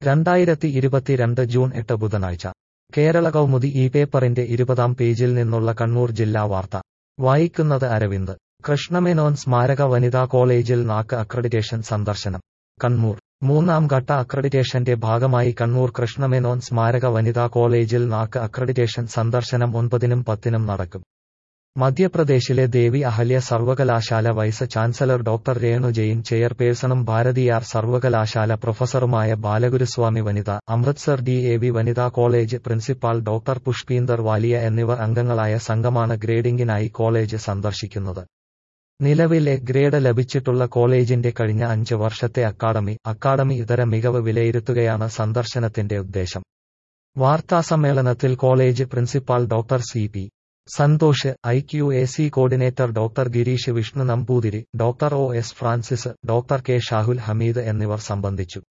രണ്ടായിരത്തി ഇരുപത്തിരണ്ട് ജൂൺ എട്ട് ബുധനാഴ്ച കേരള കൗമുദി ഈ പേപ്പറിന്റെ ഇരുപതാം പേജിൽ നിന്നുള്ള കണ്ണൂർ ജില്ലാ വാർത്ത വായിക്കുന്നത് അരവിന്ദ് കൃഷ്ണമേനോൻ സ്മാരക വനിതാ കോളേജിൽ നാക്ക് അക്രഡിറ്റേഷൻ സന്ദർശനം കണ്ണൂർ മൂന്നാം ഘട്ട അക്രഡിറ്റേഷന്റെ ഭാഗമായി കണ്ണൂർ കൃഷ്ണമേനോൻ സ്മാരക വനിതാ കോളേജിൽ നാക്ക് അക്രഡിറ്റേഷൻ സന്ദർശനം ഒൻപതിനും പത്തിനും നടക്കും മധ്യപ്രദേശിലെ ദേവി അഹല്യ സർവകലാശാല vice chancellor doctor Renu Jain ചെയർപേഴ്സണും ഭാരതിയാർ സർവകലാശാല പ്രൊഫസറുമായ ബാലഗുരുസ്വാമി വനിത അമൃത്സർ ഡി എ വി വനിതാ college principal doctor Pushpinder Walia എന്നിവർ അംഗങ്ങളായ സംഘമാണ് ഗ്രേഡിംഗിനായി കോളേജ് സന്ദർശിക്കുന്നത് നിലവിൽ എ ഗ്രേഡ് ലഭിച്ചിട്ടുള്ള കോളേജിന്റെ കഴിഞ്ഞ അഞ്ച് വർഷത്തെ അക്കാഡമി അക്കാഡമി ഇതര മികവ് വിലയിരുത്തുകയാണ് സന്ദർശനത്തിന്റെ ഉദ്ദേശം വാർത്താസമ്മേളനത്തിൽ college principal doctor C P Santhosh I Q A C coordinator doctor Girish Vishnu Namboothiri doctor O S Francis doctor K Shahul Hameed എന്നിവർ സംബന്ധിച്ചു